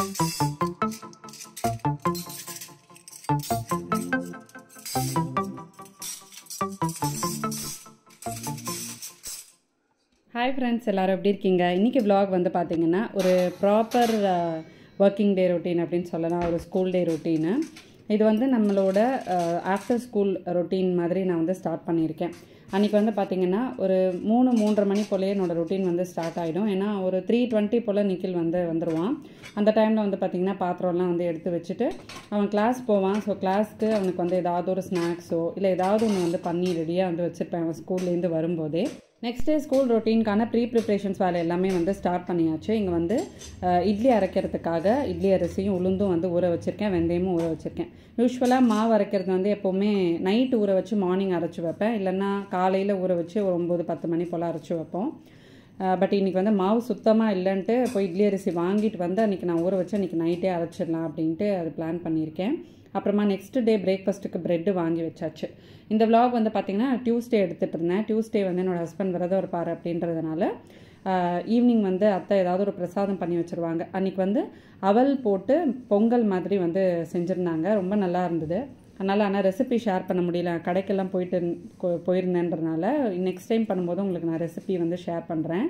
hi friends எல்லோரும் எப்படி இருக்கீங்க இன்றைக்கி vlog வந்து பார்த்தீங்கன்னா ஒரு ப்ராப்பர் ஒர்க்கிங் டே ரொட்டீன் அப்படின்னு சொல்லலாம் ஒரு ஸ்கூல் டே ரொட்டீனு இது வந்து நம்மளோட ஆஃப்டர் ஸ்கூல் ரொட்டீன் மாதிரி நான் வந்து ஸ்டார்ட் பண்ணியிருக்கேன் அன்றைக்கி வந்து பார்த்திங்கன்னா ஒரு மூணு மூன்றரை மணி போலயே என்னோடய ரொட்டீன் வந்து ஸ்டார்ட் ஆகிடும் ஏன்னா ஒரு த்ரீ டுவெண்ட்டி போல் நிக்கில் வந்து வந்துடுவான் அந்த டைமில் வந்து பார்த்திங்கன்னா பாத்திரம்லாம் வந்து எடுத்து வச்சுட்டு அவன் கிளாஸ் போவான் ஸோ கிளாஸ்க்கு அவனுக்கு வந்து ஏதாவது ஒரு ஸ்நாக்ஸோ இல்லை ஏதாவது ஒன்று வந்து பண்ணி ரெடியாக வந்து வச்சுருப்பேன் அவன் ஸ்கூல்லேருந்து வரும்போதே நெக்ஸ்ட் டே ஸ்கூல் ரொட்டீனுக்கான ப்ரீ ப்ரிப்ரேஷன்ஸ் வேலை எல்லாமே வந்து ஸ்டார்ட் பண்ணியாச்சு இங்கே வந்து அஹ், இட்லி அரைக்கிறதுக்காக இட்லி அரிசியும் உளுந்தும் வந்து ஊற வச்சுருக்கேன் வெந்தயமும் ஊற வச்சுருக்கேன் யூஸ்வலாக மாவு அரைக்கிறது வந்து எப்போவுமே நைட்டு ஊற வச்சு மார்னிங் அரைச்சி வைப்பேன் இல்லைன்னா காலையில் ஊற வச்சு ஒரு ஒம்பது பத்து மணி போல் அரைச்சி வைப்போம் பட் இன்றைக்கி வந்து மாவு சுத்தமாக இல்லைன்ட்டு போய் இட்லி அரிசி வாங்கிட்டு வந்து அன்றைக்கி நான் ஊற வச்சு அன்றைக்கி நைட்டே அரைச்சிடலாம் அப்படின்ட்டு அது பிளான் பண்ணியிருக்கேன் அப்புறமா நெக்ஸ்ட் டே பிரேக்ஃபாஸ்ட்டுக்கு பிரெட்டு வாங்கி வச்சாச்சு இந்த vlog வந்து பார்த்திங்கன்னா டியூஸ்டே எடுத்துகிட்டு இருந்தேன் டியூஸ்டே வந்து என்னோடய ஹஸ்பண்ட் விரதம் இருப்பார் அப்படின்றதுனால ஈவினிங் வந்து அத்தை ஏதாவது ஒரு பிரசாதம் பண்ணி வச்சுருவாங்க அன்றைக்கி வந்து அவல் போட்டு பொங்கல் மாதிரி வந்து செஞ்சுருந்தாங்க ரொம்ப நல்லா இருந்தது அதனால் ஆனால் ரெசிபி ஷேர் பண்ண முடியல கடைக்கெல்லாம் போயிட்டு இருந்- கொ- போயிருந்தேன்றனால நெக்ஸ்ட் டைம் பண்ணும்போது உங்களுக்கு நான் ரெசிபி வந்து ஷேர் பண்ணுறேன்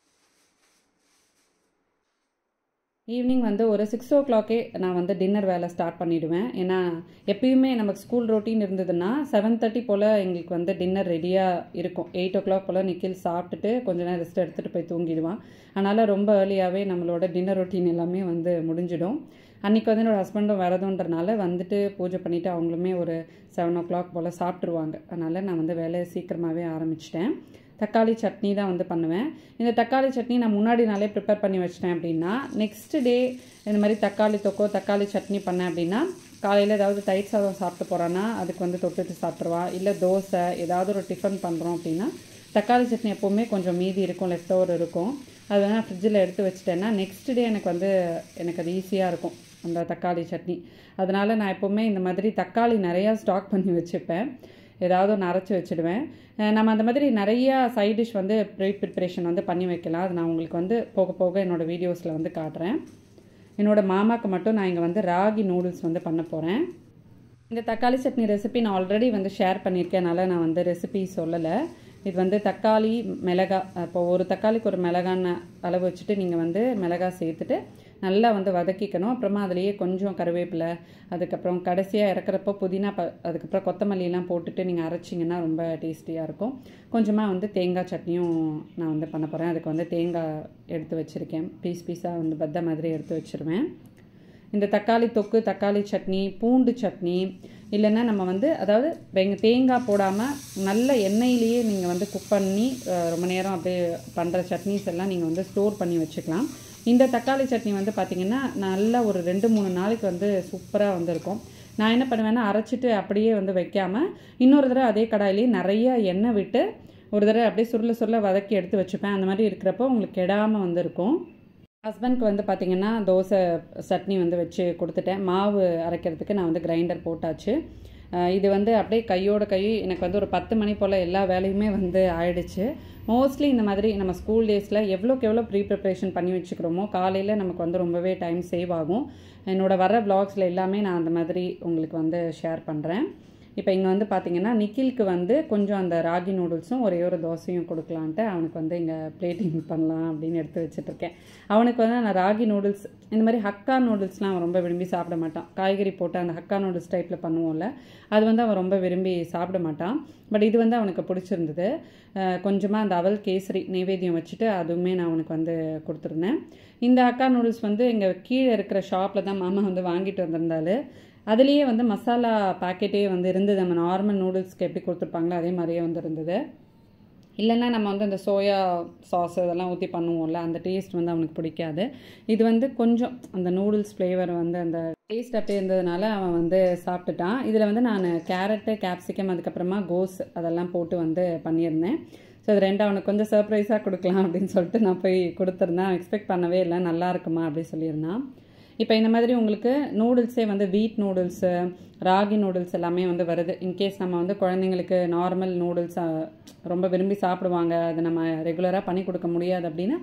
ஈவினிங் வந்து ஒரு சிக்ஸ் ஓ கிளாக்கே நான் வந்து டின்னர் வேலை ஸ்டார்ட் பண்ணிவிடுவேன் ஏன்னா எப்பயுமே நமக்கு ஸ்கூல் ரொட்டீன் இருந்ததுன்னா செவன் தேர்ட்டி போல் எங்களுக்கு வந்து டின்னர் ரெடியாக இருக்கும் எயிட் ஓ கிளாக் போல் நிக்கில் சாப்பிட்டுட்டு கொஞ்ச நேரம் ரெஸ்ட் எடுத்துகிட்டு போய் தூங்கிடுவான் அதனால் ரொம்ப ஏர்லியாகவே நம்மளோட டின்னர் ரொட்டீன் எல்லாமே வந்து முடிஞ்சிடும் அன்றைக்கி வந்து என்னோடய ஹஸ்பண்டும் வரதுன்றனால வந்துட்டு பூஜை பண்ணிவிட்டு அவங்களுமே ஒரு செவன் ஓ கிளாக் போல் சாப்பிட்ருவாங்க அதனால் நான் வந்து வேலையை சீக்கிரமாகவே ஆரம்பிச்சிட்டேன் தக்காளி சட்னி தான் வந்து பண்ணுவேன் இந்த தக்காளி சட்னி நான் முன்னாடி நாளே ப்ரிப்பேர் பண்ணி வச்சிட்டேன் அப்படின்னா நெக்ஸ்ட் டே இந்த மாதிரி தக்காளி தொக்கோ தக்காளி சட்னி பண்ணேன் அப்படின்னா காலையில் ஏதாவது தயிர் சாதம் சாப்பிட்டு போகிறான்னா அதுக்கு வந்து தொட்டுட்டு சாப்பிட்ருவா இல்லை தோசை ஏதாவது ஒரு டிஃபன் பண்ணுறோம் அப்படின்னா தக்காளி சட்னி எப்போவுமே கொஞ்சம் மீதி இருக்கும் லெஃப்ட் ஓவர் இருக்கும் அது வேணால் ஃப்ரிட்ஜில் எடுத்து வச்சுட்டேன்னா நெக்ஸ்ட் டே எனக்கு வந்து எனக்கு அது ஈஸியாக இருக்கும் அந்த தக்காளி சட்னி அதனால் நான் எப்போவுமே இந்த மாதிரி தக்காளி நிறையா ஸ்டாக் பண்ணி வச்சுப்பேன் ஏதாவது ஒன்று அரைச்சி வச்சுடுவேன் அஹ் நம்ம அந்த மாதிரி நிறையா சைட் டிஷ் வந்து ப்ரீ ப்ரிப்ரேஷன் வந்து பண்ணி வைக்கலாம் அது நான் உங்களுக்கு வந்து போக போக என்னோடய வீடியோஸில் வந்து காட்டுறேன் என்னோட மாமாக்கு மட்டும் நான் இங்கே வந்து ராகி நூடுல்ஸ் வந்து பண்ண போகிறேன் இந்த தக்காளி சட்னி ரெசிபி நான் ஆல்ரெடி வந்து ஷேர் பண்ணியிருக்கேனால நான் வந்து ரெசிபி சொல்லலை இது வந்து தக்காளி மிளகா இப்போ ஒரு தக்காளிக்கு ஒரு மிளகான்னு அளவு வச்சுட்டு நீங்கள் வந்து மிளகா சேர்த்துட்டு நல்லா வந்து வதக்கிக்கணும் அப்புறமா அதுலேயே கொஞ்சம் கருவேப்பிலை அதுக்கப்புறம் கடைசியாக இறக்குறப்போ புதினா ப அதுக்கப்புறம் கொத்தமல்லிலாம் போட்டுட்டு நீங்கள் அரைச்சிங்கன்னா ரொம்ப டேஸ்டியாக இருக்கும் கொஞ்சமாக வந்து தேங்காய் சட்னியும் நான் வந்து பண்ண போகிறேன் அதுக்கு வந்து தேங்காய் எடுத்து வச்சுருக்கேன் பீஸ் பீஸாக வந்து பத்த மாதிரி எடுத்து வச்சுருவேன் இந்த தக்காளி தொக்கு தக்காளி சட்னி பூண்டு சட்னி இல்லைன்னா நம்ம வந்து அதாவது வெங்க தேங்காய் போடாமல் நல்ல எண்ணெயிலேயே நீங்கள் வந்து குக் பண்ணி அஹ், ரொம்ப நேரம் அப்படியே பண்ணுற சட்னிஸ் எல்லாம் நீங்கள் வந்து ஸ்டோர் பண்ணி வச்சுக்கலாம் இந்த தக்காளி சட்னி வந்து பார்த்திங்கன்னா நல்லா ஒரு ரெண்டு மூணு நாளைக்கு வந்து சூப்பராக வந்திருக்கும் நான் என்ன பண்ணுவேன்னா அரைச்சிட்டு அப்படியே வந்து வைக்காமல் இன்னொரு தடவை அதே கடாயிலேயே நிறைய எண்ணெய் விட்டு ஒரு தடவை அப்படியே சுருள சுருள வதக்கி எடுத்து வச்சுப்பேன் அந்த மாதிரி இருக்கிறப்போ உங்களுக்கு கெடாமல் வந்திருக்கும் ஹஸ்பண்ட்க்கு வந்து பார்த்திங்கன்னா தோசை சட்னி வந்து வச்சு கொடுத்துட்டேன் மாவு அரைக்கிறதுக்கு நான் வந்து கிரைண்டர் போட்டாச்சு அஹ் இது வந்து அப்படியே கையோட கை எனக்கு வந்து ஒரு பத்து மணி போல் எல்லா வேலையுமே வந்து ஆயிடுச்சு மோஸ்ட்லி இந்த மாதிரி நம்ம ஸ்கூல் டேஸில் எவ்வளோக்கு எவ்வளோ ப்ரீ ப்ரிப்ரேஷன் பண்ணி வச்சுக்கிறோமோ காலையில் நமக்கு வந்து ரொம்பவே டைம் சேவ் ஆகும் என்னோட வர vlogsல எல்லாமே நான் அந்த மாதிரி உங்களுக்கு வந்து ஷேர் பண்ணுறேன் இப்போ இங்கே வந்து பார்த்தீங்கன்னா நிக்கிலுக்கு வந்து கொஞ்சம் அந்த ராகி நூடுல்ஸும் ஒரே ஒரு தோசையும் கொடுக்கலான்ட்டு அவனுக்கு வந்து இங்கே பிளேட்டிங் பண்ணலாம் அப்படின்னு எடுத்து வச்சுட்ருக்கேன் அவனுக்கு வந்து நான் ராகி நூடுல்ஸ் இந்த மாதிரி ஹக்கா நூடுல்ஸ்லாம் அவன் ரொம்ப விரும்பி சாப்பிட மாட்டான் காய்கறி போட்டு அந்த ஹக்கா நூடுல்ஸ் டைப்பில் பண்ணுவோம்ல அது வந்து அவன் ரொம்ப விரும்பி சாப்பிட மாட்டான் பட் இது வந்து அவனுக்கு பிடிச்சிருந்தது கொஞ்சமாக அந்த அவல் கேசரி நைவேத்தியம் வச்சுட்டு அதுவுமே நான் அவனுக்கு வந்து கொடுத்துருந்தேன் இந்த அக்கா நூடுல்ஸ் வந்து இங்கே கீழே இருக்கிற ஷாப்பில் தான் மாமா வந்து வாங்கிட்டு வந்திருந்தாரு அதுலேயே வந்து மசாலா பாக்கெட்டே வந்து இருந்தது நம்ம நார்மல் நூடுல்ஸ்க்கு எப்படி கொடுத்துருப்பாங்களோ அதே மாதிரியே வந்து இருந்தது இல்லைன்னா நம்ம வந்து அந்த சோயா சாஸ் இதெல்லாம் ஊற்றி பண்ணுவோம்ல அந்த டேஸ்ட் வந்து அவனுக்கு பிடிக்காது இது வந்து கொஞ்சம் அந்த நூடுல்ஸ் ஃப்ளேவர் வந்து அந்த டேஸ்ட் அப்படியே இருந்ததுனால அவன் வந்து சாப்பிட்டுட்டான் இதில் வந்து நான் கேரட்டு கேப்சிகம் அதுக்கப்புறமா கோஸ் அதெல்லாம் போட்டு வந்து பண்ணியிருந்தேன் ஸோ இது ரெண்டு அவனுக்கு கொஞ்சம் சர்ப்ரைஸாக கொடுக்கலாம் அப்படின்னு சொல்லிட்டு நான் போய் கொடுத்துருந்தேன் எக்ஸ்பெக்ட் பண்ணவே இல்லை நல்லா இருக்குமா அப்படி சொல்லியிருந்தான் இப்போ இந்த மாதிரி உங்களுக்கு நூடுல்ஸே வந்து வீட் நூடுல்ஸு ராகி நூடுல்ஸ் எல்லாமே வந்து வருது இன்கேஸ் நம்ம வந்து குழந்தைங்களுக்கு நார்மல் நூடுல்ஸ் ரொம்ப விரும்பி சாப்பிடுவாங்க அது நம்ம ரெகுலராக பண்ணி கொடுக்க முடியாது அப்படின்னா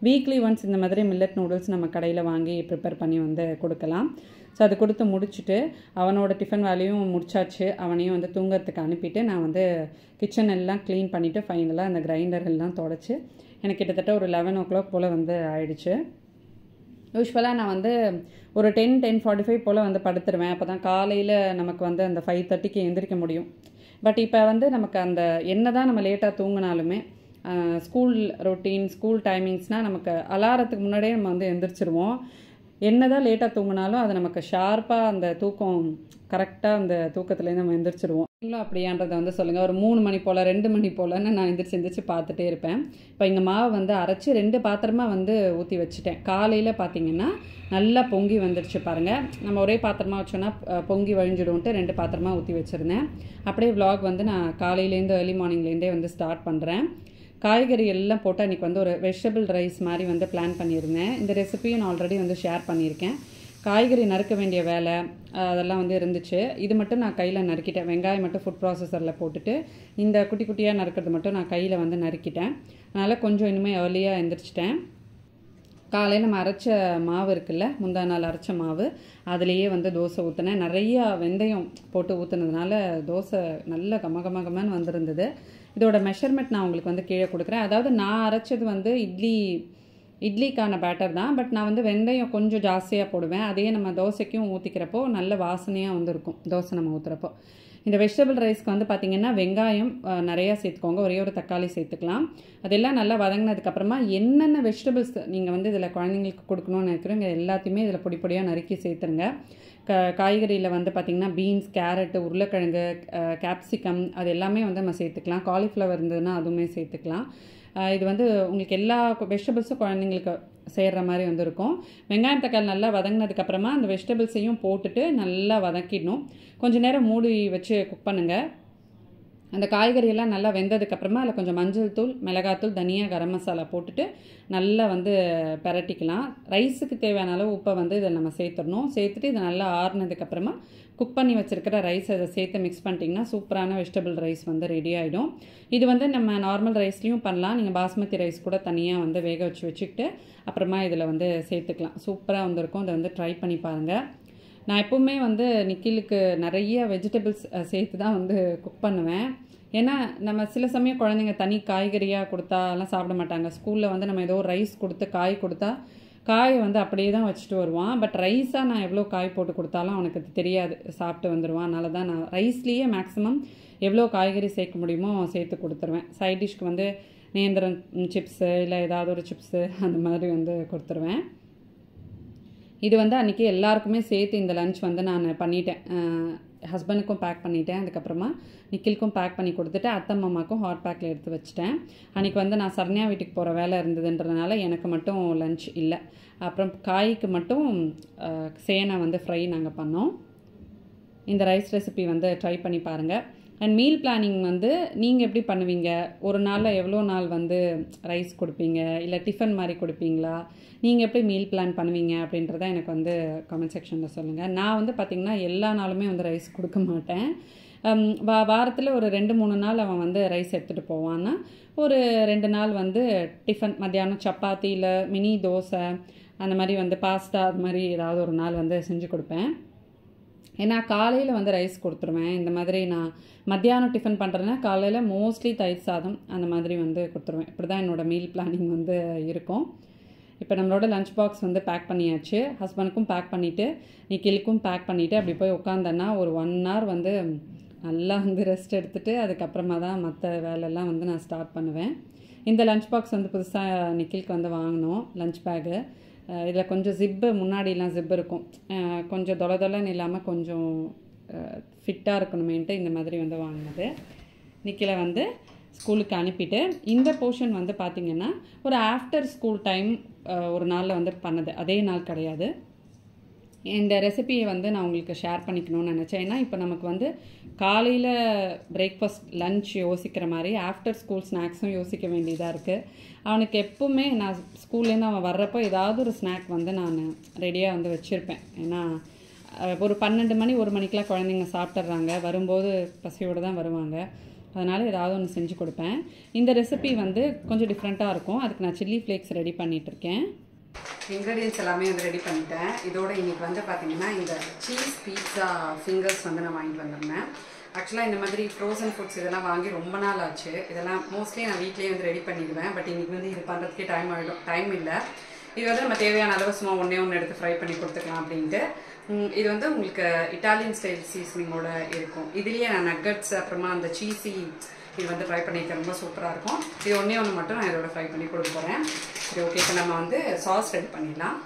வீக்லி ஒன்ஸ் இந்த மாதிரி மில்லட் நூடுல்ஸ் நம்ம கடையில் வாங்கி ப்ரிப்பேர் பண்ணி வந்து கொடுக்கலாம் ஸோ அது கொடுத்து முடிச்சுட்டு அவனோட டிஃபன் வேலையும் முடிச்சாச்சு அவனையும் வந்து தூங்குறதுக்கு அனுப்பிட்டு நான் வந்து கிச்சன் எல்லாம் க்ளீன் பண்ணிவிட்டு ஃபைனலாக அந்த கிரைண்டர் எல்லாம் தொடச்சி எனக்கு கிட்டத்தட்ட ஒரு லெவன் ஓ கிளாக் போல் வந்து ஆயிடுச்சு யூஸ்வலாக நான் வந்து ஒரு டென் டென் ஃபார்ட்டி ஃபைவ் போல் வந்து படுத்துருவேன் அப்போ தான் காலையில் நமக்கு வந்து அந்த ஃபைவ் தேர்ட்டிக்கு எந்திரிக்க முடியும் பட் இப்போ வந்து நமக்கு அந்த என்ன தான் நம்ம லேட்டாக தூங்கினாலுமே ஸ்கூல் ரொட்டீன் ஸ்கூல் டைமிங்ஸ்னால் நமக்கு அலாரத்துக்கு முன்னாடியே நம்ம வந்து எந்திரிச்சிருவோம் என்ன தான் லேட்டாக தூங்கினாலும் அது நமக்கு ஷார்ப்பாக அந்த தூக்கம் கரெக்டாக அந்த தூக்கத்துலேருந்து நம்ம எந்திரிச்சிருவோம் நீங்களும் அப்படியான்றதை வந்து சொல்லுங்கள் ஒரு மூணு மணி போல் ரெண்டு மணி போலன்னு நான் எந்திரிச்சு எந்திரிச்சு பார்த்துட்டே இருப்பேன் இப்போ இங்கே மாவு வந்து அரைச்சி ரெண்டு பாத்திரமாக வந்து ஊற்றி வச்சுட்டேன் காலையில் பார்த்தீங்கன்னா நல்லா பொங்கி வந்துடுச்சு பாருங்கள் நம்ம ஒரே பாத்திரமா வச்சோன்னா அஹ், பொங்கி வழிஞ்சிடும்ட்டு ரெண்டு பாத்திரமா ஊற்றி வச்சுருந்தேன் அப்படியே vlog வந்து நான் காலையிலேருந்து ஏர்லி மார்னிங்லேருந்தே வந்து ஸ்டார்ட் பண்ணுறேன் காய்கறி எல்லாம் போட்டு அன்றைக்கி வந்து ஒரு வெஜிடபிள் ரைஸ் மாதிரி வந்து பிளான் பண்ணியிருந்தேன் இந்த ரெசிபியும் நான் ஆல்ரெடி வந்து ஷேர் பண்ணியிருக்கேன் காய்கறி நறுக்க வேண்டிய வேலை அஹ், அதெல்லாம் வந்து இருந்துச்சு இது மட்டும் நான் கையில் நறுக்கிட்டேன் வெங்காயம் மட்டும் ஃபுட் ப்ராசஸரில் போட்டுட்டு இந்த குட்டி குட்டியாக நறுக்கிறது மட்டும் நான் கையில் வந்து நறுக்கிட்டேன் அதனால் கொஞ்சம் இனிமேல் ஏர்லியாக எந்திரிச்சிட்டேன் காலையில் நம்ம அரைச்ச மாவு இருக்குல்ல முந்தா நாள் அரைச்ச மாவு அதுலேயே வந்து தோசை ஊற்றினேன் நிறையா வெந்தயம் போட்டு ஊற்றுனதுனால தோசை நல்ல கம கம கமன்னு வந்திருந்தது இதோட மெஷர்மெண்ட் நான் உங்களுக்கு வந்து கீழே கொடுக்குறேன் அதாவது நான் அரைச்சது வந்து இட்லி இட்லிக்கான பேட்டர் தான் பட் நான் வந்து வெந்தயம் கொஞ்சம் ஜாஸ்தியாக போடுவேன் அதே நம்ம தோசைக்கும் ஊற்றிக்கிறப்போ நல்ல வாசனையாக வந்து இருக்கும் தோசை நம்ம ஊற்றுறப்போ இந்த வெஜிடபிள் ரைஸ்க்கு வந்து பார்த்திங்கன்னா வெங்காயம் அஹ், நிறையா சேர்த்துக்கோங்க ஒரே ஒரு தக்காளி சேர்த்துக்கலாம் அதெல்லாம் நல்லா வதங்கினதுக்கப்புறமா என்னென்ன வெஜிடபிள்ஸ் நீங்கள் வந்து இதில் குழந்தைங்களுக்கு கொடுக்கணும்னு நினைக்கிறோங்க எல்லாத்தையுமே இதில் பொடி பொடியாக நறுக்கி சேர்த்துருங்க க காய்கறியில் வந்து பார்த்திங்கன்னா பீன்ஸ் கேரட்டு உருளைக்கிழங்கு கேப்சிகம் அது எல்லாமே வந்து நம்ம சேர்த்துக்கலாம் காலிஃப்ளவர் இருந்ததுன்னா அதுவுமே சேர்த்துக்கலாம் அஹ் இது வந்து உங்களுக்கு எல்லா வெஜிடபிள்ஸும் குழந்தைங்களுக்கு செய்கிற மாதிரி வந்து இருக்கும் வெங்காயம் தக்காளி நல்லா வதங்கினதுக்கப்புறமா அந்த வெஜிடபிள்ஸையும் போட்டுட்டு நல்லா வதக்கிடணும் கொஞ்ச நேரம் மூடி வச்சு குக் பண்ணுங்கள் அந்த காய்கறி எல்லாம் நல்லா வெந்ததுக்கப்புறமா அதில் கொஞ்சம் மஞ்சள் தூள் மிளகாத்தூள் தனியா கரம் மசாலா போட்டுட்டு நல்லா வந்து பெரட்டிக்கலாம் ரைஸுக்கு தேவையான அளவு உப்பை வந்து இதில் நம்ம சேர்த்துடணும் சேர்த்துட்டு இது நல்லா ஆறுனதுக்கப்புறமா குக் பண்ணி வச்சிருக்கிற ரைஸ் அதை சேர்த்து மிக்ஸ் பண்ணிட்டீங்கன்னா சூப்பரான வெஜிடபிள் ரைஸ் வந்து ரெடி ஆகிடும் இது வந்து நம்ம நார்மல் ரைஸ்லையும் பண்ணலாம் நீங்கள் பாஸ்மதி ரைஸ் கூட தனியாக வந்து வேக வச்சு வச்சுக்கிட்டு அப்புறமா இதில் வந்து சேர்த்துக்கலாம் சூப்பராக வந்திருக்கும் அதை வந்து ட்ரை பண்ணி பாருங்கள் நான் எப்பவுமே வந்து நிக்கிலுக்கு நிறைய வெஜிடபிள்ஸ் சேர்த்து தான் வந்து குக் பண்ணுவேன் ஏன்னா நம்ம சில சமயம் குழந்தைங்க தனி காய்கறியாக கொடுத்தா எல்லாம் சாப்பிட மாட்டாங்க ஸ்கூலில் வந்து நம்ம ஏதோ ரைஸ் கொடுத்து காய் கொடுத்தா காய் வந்து அப்படியே தான் வச்சுட்டு வருவான் பட் ரைஸாக நான் எவ்வளோ காய் போட்டு கொடுத்தாலும் அவனுக்கு அது தெரியாது சாப்பிட்டு வந்துடுவான் அதனால தான் நான் ரைஸ்லேயே மேக்ஸிமம் எவ்வளோ காய்கறி சேர்க்க முடியுமோ சேர்த்து கொடுத்துருவேன் சைட் டிஷ்க்கு வந்து நேந்திரம் சிப்ஸு இல்லை ஏதாவது ஒரு சிப்ஸு அந்த மாதிரி வந்து கொடுத்துருவேன் இது வந்து அன்றைக்கி எல்லாருக்குமே சேர்த்து இந்த லஞ்ச் வந்து நான் பண்ணிட்டேன் ஹஸ்பண்டுக்கும் பேக் பண்ணிட்டேன் அதுக்கப்புறமா நிக்கிலுக்கும் பேக் பண்ணி கொடுத்துட்டு அத்தை மாமாக்கும் ஹாட் பேக்கில் எடுத்து வச்சுட்டேன் அன்றைக்கி வந்து நான் சரண்யா வீட்டுக்கு போகிற வேலை இருந்ததுன்றதுனால எனக்கு மட்டும் லஞ்ச் இல்லை அப்புறம் காய்க்கு மட்டும் அஹ், சேனை வந்து ஃப்ரை நாங்கள் பண்ணோம் இந்த ரைஸ் ரெசிபி வந்து ட்ரை பண்ணி பாருங்கள் அண்ட் மீல் பிளானிங் வந்து நீங்கள் எப்படி பண்ணுவீங்க ஒரு நாளில் எவ்வளோ நாள் வந்து ரைஸ் கொடுப்பீங்க இல்லை டிஃபன் மாதிரி கொடுப்பீங்களா நீங்கள் எப்படி மீல் பிளான் பண்ணுவீங்க அப்படின்றத எனக்கு வந்து கமெண்ட் செக்ஷனில் சொல்லுங்கள் நான் வந்து பார்த்திங்கன்னா எல்லா நாளுமே வந்து ரைஸ் கொடுக்க மாட்டேன் ஹம், வா வாரத்தில் ஒரு ரெண்டு மூணு நாள் அவன் வந்து ரைஸ் எடுத்துகிட்டு போவான்னா ஒரு ரெண்டு நாள் வந்து டிஃபன் மத்தியானம் சப்பாத்தி இல்லை மினி தோசை அந்த மாதிரி வந்து பாஸ்தா அது மாதிரி ஏதாவது ஒரு நாள் வந்து செஞ்சு கொடுப்பேன் ஏன்னா காலையில் வந்து ரைஸ் கொடுத்துருவேன் இந்த மாதிரி நான் மத்தியானம் டிஃபன் பண்ணுறேன்னா காலையில் மோஸ்ட்லி தயிர் சாதம் அந்த மாதிரி வந்து கொடுத்துருவேன் இப்படி தான் என்னோடய மீல் பிளானிங் வந்து இருக்கும் இப்போ நம்மளோட லஞ்ச் பாக்ஸ் வந்து பேக் பண்ணியாச்சு ஹஸ்பண்டுக்கும் பேக் பண்ணிவிட்டு நிக்கிலுக்கும் பேக் பண்ணிவிட்டு அப்படி போய் உட்காந்தேன்னா ஒரு ஒன் ஹவர் வந்து நல்லா வந்து ரெஸ்ட் எடுத்துட்டு அதுக்கப்புறமா தான் மற்ற வேலையெல்லாம் வந்து நான் ஸ்டார்ட் பண்ணுவேன் இந்த லஞ்ச் பாக்ஸ் வந்து புதுசாக நிக்கிலுக்கு வந்து வாங்கினோம் லஞ்ச் பேக்கு இதில் கொஞ்சம் ஜிப்பு முன்னாடிலாம் ஜிப் இருக்கும் அஹ் கொஞ்சம் தொலை தொலைன்னு இல்லாமல் கொஞ்சம் ஃபிட்டாக இருக்கணுமேன்ட்டு இந்த மாதிரி வந்து வாங்கினது நிக்கில வந்து ஸ்கூலுக்கு அனுப்பிட்டு இந்த போர்ஷன் வந்து பார்த்திங்கன்னா ஒரு ஆஃப்டர் ஸ்கூல் டைம் ஒரு நாளில் வந்து பண்ணது அதே நாள் கிடையாது இந்த ரெசிபியை வந்து நான் உங்களுக்கு ஷேர் பண்ணிக்கணும்னு நினச்சேன் ஏன்னா இப்போ நமக்கு வந்து காலையில் பிரேக்ஃபாஸ்ட் லஞ்ச் யோசிக்கிற மாதிரி ஆஃப்டர் ஸ்கூல் ஸ்நாக்ஸும் யோசிக்க வேண்டியதாக இருக்குது அவனுக்கு எப்பவுமே நான் ஸ்கூல்லேருந்து அவன் வர்றப்போ ஏதாவது ஒரு ஸ்நாக் வந்து நான் ரெடியாக வந்து வச்சுருப்பேன் ஏன்னா அஹ், ஒரு பன்னெண்டு மணி ஒரு மணிக்கெலாம் குழந்தைங்க சாப்பிட்றாங்க வரும்போது பசியோடு தான் வருவாங்க அதனால் ஏதாவது ஒன்று செஞ்சு கொடுப்பேன் இந்த ரெசிபி வந்து கொஞ்சம் டிஃப்ரெண்ட்டாக இருக்கும் அதுக்கு நான் சில்லி ஃப்ளேக்ஸ் ரெடி பண்ணிகிட்ருக்கேன் இன்க்ரீடியன்ஸ் எல்லாமே வந்து ரெடி பண்ணிட்டேன் இதோட இன்னைக்கு வந்து பார்த்தீங்கன்னா இந்த சீஸ் பீட்சா ஃபிங்கர்ஸ் வந்து நான் வாங்கிட்டு வந்திருந்தேன் ஆக்சுவலாக இந்த மாதிரி ஃப்ரோசன் ஃபுட்ஸ் இதெல்லாம் வாங்கி ரொம்ப நாள் ஆச்சு இதெல்லாம் மோஸ்ட்லி நான் வீட்லேயே வந்து ரெடி பண்ணிடுவேன் பட் இன்னைக்கு வந்து இது பண்ணுறதுக்கே டைம் ஆகிடும் டைம் இல்லை இது வந்து நம்ம தேவையான அளவு சும்மா ஒன்றே ஒன்று எடுத்து ஃப்ரை பண்ணி கொடுத்துக்கலாம் அப்படின்ட்டு ம், இது வந்து உங்களுக்கு இட்டாலியன் ஸ்டைல் சீசனிங்கோட இருக்கும் இதுலேயே நான் நக்கட்ஸ் அப்புறமா அந்த சீஸி இது வந்து ஃப்ரை பண்ணிக்க ரொம்ப சூப்பராக இருக்கும் இது ஒன்றே ஒன்று மட்டும் நான் இதோட ஃப்ரை பண்ணி கொடுக்க போகிறேன் சரி ஓகே இப்போ நம்ம வந்து சாஸ் ரெடி பண்ணிடலாம்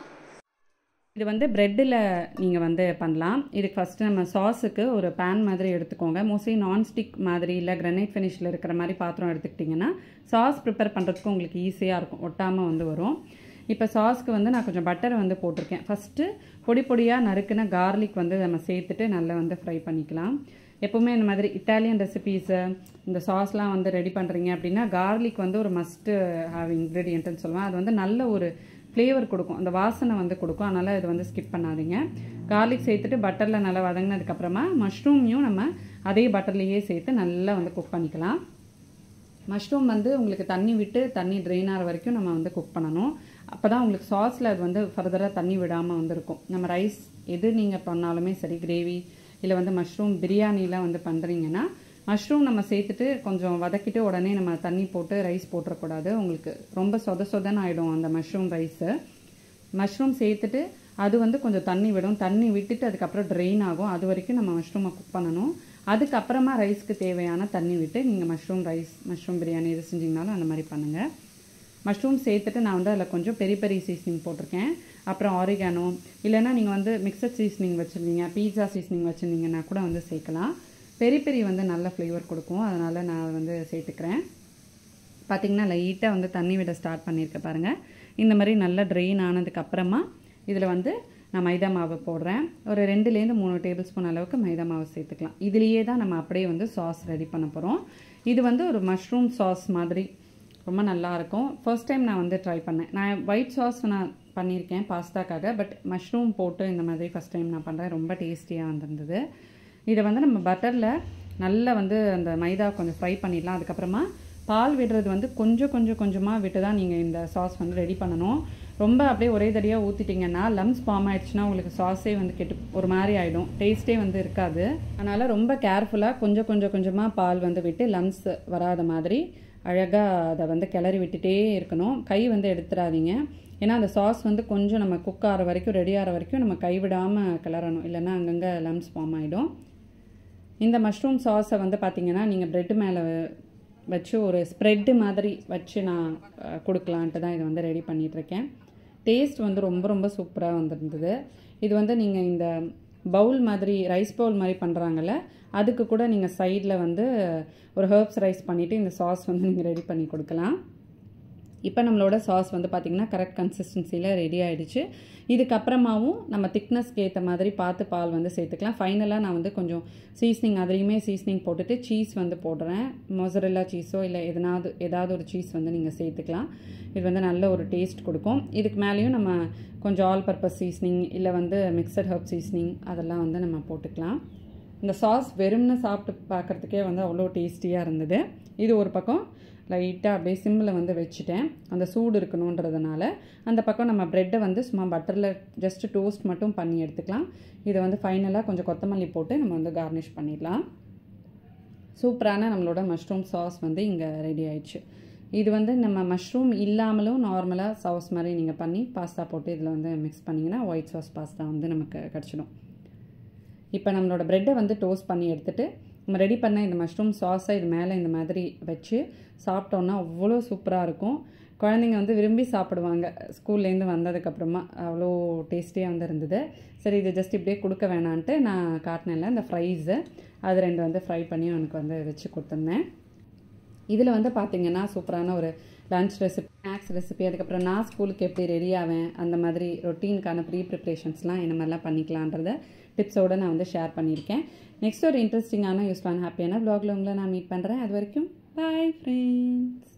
இது வந்து ப்ரெட்டில் நீங்கள் வந்து பண்ணலாம் இதுக்கு ஃபஸ்ட்டு நம்ம சாஸுக்கு ஒரு பேன் மாதிரி எடுத்துக்கோங்க மோஸ்ட்லி நான்ஸ்டிக் மாதிரி இல்லை கிரனைட் ஃபினிஷில் இருக்கிற மாதிரி பாத்திரம் எடுத்துக்கிட்டிங்கன்னா சாஸ் ப்ரிப்பேர் பண்ணுறதுக்கு உங்களுக்கு ஈஸியாக இருக்கும் ஒட்டாமல் வந்து வரும் இப்போ சாஸ்க்கு வந்து நான் கொஞ்சம் பட்டரை வந்து போட்டிருக்கேன் ஃபஸ்ட்டு பொடி பொடியாக நறுக்குன கார்லிக் வந்து நம்ம சேர்த்துட்டு நல்லா வந்து ஃப்ரை பண்ணிக்கலாம் எப்போவுமே இந்த மாதிரி இட்டாலியன் ரெசிபீஸு இந்த சாஸ்லாம் வந்து ரெடி பண்ணுறீங்க அப்படின்னா கார்லிக் வந்து ஒரு மஸ்ட்டு ஹாவ் இன்க்ரீடியன்ட்னு சொல்லுவேன் அது வந்து நல்ல ஒரு ஃப்ளேவர் கொடுக்கும் அந்த வாசனை வந்து கொடுக்கும் அதனால் இது வந்து ஸ்கிப் பண்ணாதீங்க கார்லிக் சேர்த்துட்டு பட்டரில் நல்லா வதங்கினதுக்கப்புறமா மஷ்ரூமையும் நம்ம அதே பட்டர்லேயே சேர்த்து நல்லா வந்து குக் பண்ணிக்கலாம் மஷ்ரூம் வந்து உங்களுக்கு தண்ணி விட்டு தண்ணி ட்ரெயின் ஆகிற வரைக்கும் நம்ம வந்து குக் பண்ணணும் அப்போ தான் உங்களுக்கு சாஸில் அது வந்து ஃபர்தராக தண்ணி விடாமல் வந்து இருக்கும் நம்ம ரைஸ் எது நீங்கள் பண்ணாலுமே சரி கிரேவி இல்லை வந்து மஷ்ரூம் பிரியாணிலாம் வந்து பண்ணுறீங்கன்னா மஷ்ரூம் நம்ம சேர்த்துட்டு கொஞ்சம் வதக்கிட்டு உடனே நம்ம தண்ணி போட்டு ரைஸ் போட்டுறக்கூடாது உங்களுக்கு ரொம்ப சொத சொதன்னு ஆகிடும் அந்த மஷ்ரூம் ரைஸு மஷ்ரூம் சேர்த்துட்டு அது வந்து கொஞ்சம் தண்ணி விடும் தண்ணி விட்டுட்டு அதுக்கப்புறம் ட்ரெயின் ஆகும் அது வரைக்கும் நம்ம மஷ்ரூமை குக் பண்ணணும் அதுக்கப்புறமா ரைஸ்க்கு தேவையான தண்ணி விட்டு நீங்கள் மஷ்ரூம் ரைஸ் மஷ்ரூம் பிரியாணி எது செஞ்சிங்கனாலும் அந்த மாதிரி பண்ணுங்கள் மஷ்ரூம் சேர்த்துட்டு நான் வந்து அதில் கொஞ்சம் பெரி பெரி சீசனிங் போட்டிருக்கேன் அப்புறம் ஆரிகானோ இல்லைன்னா நீங்கள் வந்து மிக்சட் சீசனிங் வச்சுருந்தீங்க பீட்சா சீசனிங் வச்சுருந்தீங்கன்னா கூட வந்து சேர்க்கலாம் பெரி பெரி வந்து நல்ல ஃப்ளேவர் கொடுக்கும் அதனால் நான் வந்து சேர்த்துக்கிறேன் பார்த்தீங்கன்னா லைட்டாக வந்து தண்ணி விட ஸ்டார்ட் பண்ணியிருக்க பாருங்கள் இந்த மாதிரி நல்லா ட்ரெயின் ஆனதுக்கு அப்புறமா இதில் வந்து நான் மைதா மாவு போடுறேன் ஒரு ரெண்டுலேருந்து மூணு டேபிள் ஸ்பூன் அளவுக்கு மைதா மாவு சேர்த்துக்கலாம் இதுலேயே தான் நம்ம அப்படியே வந்து சாஸ் ரெடி பண்ண போகிறோம் இது வந்து ஒரு மஷ்ரூம் சாஸ் மாதிரி ரொம்ப நல்லா இருக்கும் ஃபர்ஸ்ட் டைம் நான் வந்து ட்ரை பண்ணேன் நான் ஒயிட் சாஸ் நான் பண்ணியிருக்கேன் பாஸ்தாக்காக பட் மஷ்ரூம் போட்டு இந்த மாதிரி ஃபஸ்ட் டைம் நான் பண்ணுறேன் ரொம்ப டேஸ்டியாக வந்திருந்தது இதை வந்து நம்ம பட்டரில் நல்லா வந்து அந்த மைதா கொஞ்சம் ஃப்ரை பண்ணிடலாம் அதுக்கப்புறமா பால் விடுறது வந்து கொஞ்சம் கொஞ்சம் கொஞ்சமாக விட்டு தான் நீங்கள் இந்த சாஸ் வந்து ரெடி பண்ணணும் ரொம்ப அப்படியே ஒரே தடியாக ஊற்றிட்டிங்கன்னா லம்ஸ் ஃபார்ம் ஆயிடுச்சுன்னா உங்களுக்கு சாஸே வந்து கெட்டு ஒரு மாதிரி ஆகிடும் டேஸ்ட்டே வந்து இருக்காது அதனால் ரொம்ப கேர்ஃபுல்லாக கொஞ்சம் கொஞ்சம் கொஞ்சமாக பால் வந்து விட்டு லம்ஸ் வராத மாதிரி அழகாக அதை வந்து கிளறி விட்டுட்டே இருக்கணும் கை வந்து எடுத்துடாதீங்க ஏன்னா அந்த சாஸ் வந்து கொஞ்சம் நம்ம குக் ஆகிற வரைக்கும் ரெடி ஆகிற வரைக்கும் நம்ம கைவிடாமல் கிளறணும் இல்லைன்னா அங்கங்கே லம்ஸ் ஃபார்ம் ஆகிடும் இந்த மஷ்ரூம் சாஸை வந்து பார்த்தீங்கன்னா நீங்கள் ப்ரெட் மேலே வச்சு ஒரு ஸ்ப்ரெட்டு மாதிரி வச்சு நான் அஹ், கொடுக்கலான்ட்டு தான் இதை வந்து ரெடி பண்ணிகிட்ருக்கேன் டேஸ்ட் வந்து ரொம்ப ரொம்ப சூப்பராக வந்திருந்தது இது வந்து நீங்கள் இந்த பவுல் மாதிரி ரைஸ் பவுல் மாதிரி பண்ணுறாங்கல்ல அதுக்கு கூட நீங்கள் சைடில் வந்து ஒரு ஹர்ப்ஸ் ரைஸ் பண்ணிவிட்டு இந்த சாஸ் வந்து நீங்கள் ரெடி பண்ணி கொடுக்கலாம் இப்போ நம்மளோட சாஸ் வந்து பார்த்திங்கன்னா கரெக்ட் கன்சிஸ்டன்சியில் ரெடி ஆயிடுச்சு இதுக்கப்புறமாவும் நம்ம திக்னஸ்க்கு ஏற்ற மாதிரி பார்த்து பால் வந்து சேர்த்துக்கலாம் ஃபைனலாக நான் வந்து கொஞ்சம் சீஸ்னிங் அதுலேயுமே சீஸ்னிங் போட்டுட்டு சீஸ் வந்து போடுறேன் மொசரெல்லா சீஸோ இல்லை எதனாவது ஏதாவது ஒரு சீஸ் வந்து நீங்கள் சேர்த்துக்கலாம் இது வந்து நல்ல ஒரு டேஸ்ட் கொடுக்கும் இதுக்கு மேலேயும் நம்ம கொஞ்சம் ஆல் பர்பஸ் சீஸ்னிங் இல்லை வந்து மிக்சட் ஹர்ப் சீஸ்னிங் அதெல்லாம் வந்து நம்ம போட்டுக்கலாம் இந்த சாஸ் வெறும்னு சாப்பிட்டு பார்க்குறதுக்கே வந்து அவ்வளோ டேஸ்டியாக இருந்தது இது ஒரு பக்கம் லைட்டாக அப்படியே சிம்மில் வந்து வச்சுட்டேன் அந்த சூடு இருக்கணுன்றதுனால அந்த பக்கம் நம்ம ப்ரெட்டை வந்து சும்மா பட்டரில் ஜஸ்ட் டோஸ்ட் மட்டும் பண்ணி எடுத்துக்கலாம் இதை வந்து ஃபைனலாக கொஞ்சம் கொத்தமல்லி போட்டு நம்ம வந்து கார்னிஷ் பண்ணிடலாம் சூப்பரான நம்மளோட மஷ்ரூம் சாஸ் வந்து இங்கே ரெடி ஆயிடுச்சு இது வந்து நம்ம மஷ்ரூம் இல்லாமலும் நார்மலாக சாஸ் மாதிரி நீங்கள் பண்ணி பாஸ்தா போட்டு இதில் வந்து மிக்ஸ் பண்ணிங்கன்னா ஒயிட் சாஸ் பாஸ்தா வந்து நமக்கு கிடச்சிடும் இப்போ நம்மளோட ப்ரெட்டை வந்து டோஸ்ட் பண்ணி எடுத்துட்டு நம்ம ரெடி பண்ண இந்த மஷ்ரூம் சாஸை இது மேலே இந்த மாதிரி வச்சு சாப்பிட்டோன்னா அவ்வளோ சூப்பராக இருக்கும் குழந்தைங்க வந்து விரும்பி சாப்பிடுவாங்க ஸ்கூல்லேருந்து வந்ததுக்கப்புறமா அவ்வளோ டேஸ்டியாக வந்து இருந்தது சரி இது ஜஸ்ட் இப்படியே கொடுக்க வேணான்ட்டு நான் காட்டினேன்ல இந்த ஃப்ரைஸு அது ரெண்டு வந்து ஃப்ரை பண்ணி எனக்கு வந்து வச்சு கொடுத்துருந்தேன் இதில் வந்து பார்த்தீங்கன்னா சூப்பரான ஒரு லன்ச் ரெசிபி ஸ்நாக்ஸ் ரெசிபி அதுக்கப்புறம் நான் ஸ்கூலுக்கு எப்படி ரெடி ஆவேன் அந்த மாதிரி ரொட்டீனுக்கான ப்ரீ ப்ரிப்ரேஷன்ஸ்லாம் என்ன மாதிரிலாம் பண்ணிக்கலான்றத டிப்ஸோடு நான் வந்து ஷேர் பண்ணியிருக்கேன் நெக்ஸ்ட் ஒரு இன்ட்ரெஸ்டிங்கான யூஸ்ஃபுல்லான ஹாப்பியான ப்ளாகில் உங்களை நான் மீட் பண்ணுறேன் அது வரைக்கும் பாய் ஃப்ரெண்ட்ஸ்